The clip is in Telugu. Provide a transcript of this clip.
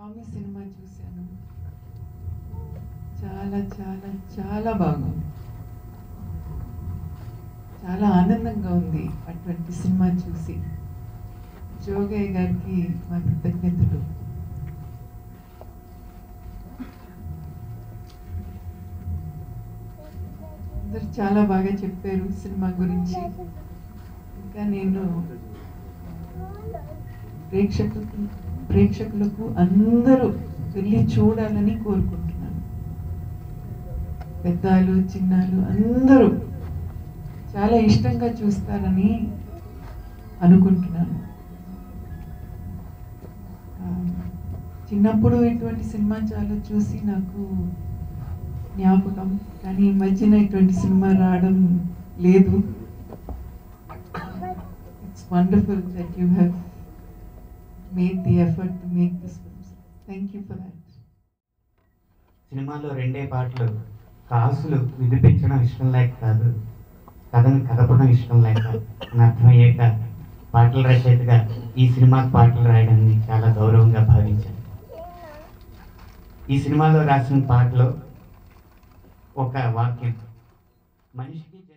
టామీ సినిమా చూశాను చాలా చాలా చాలా బాగుంది చాలా ఆనందంగా ఉంది అటువంటి సినిమా చూసి జోగయ్య గారికి మా కృతజ్ఞతలు అందరు చాలా బాగా చెప్పారు సినిమా గురించి ఇంకా నేను ప్రేక్షకులకు ప్రేక్షకులకు అందరూ వెళ్ళి చూడాలని కోరుకుంటున్నాను పెద్దలు చిన్నాలు అందరూ చాలా ఇష్టంగా చూస్తారని అనుకుంటున్నాను ఆ, చిన్నప్పుడు ఇటువంటి సినిమా చాలా చూసి నాకు జ్ఞాపకం కానీ ఈ మధ్యన ఇటువంటి సినిమా రావడం లేదు it's wonderful that you have made the effort to make this films thank you for that సినిమాలో రెండే పాటలు కాసులు వినిపించడం ఇష్టం లేక కాదు కథను కదపడం ఇష్టం లేక అని అర్థమయ్యాక పాటల రచయితగా ఈ సినిమాకి పాటలు రాయడాన్ని చాలా గౌరవంగా భావించాను ఈ సినిమాలో రాసిన పాటలో ఒక వాక్యం మనిషికి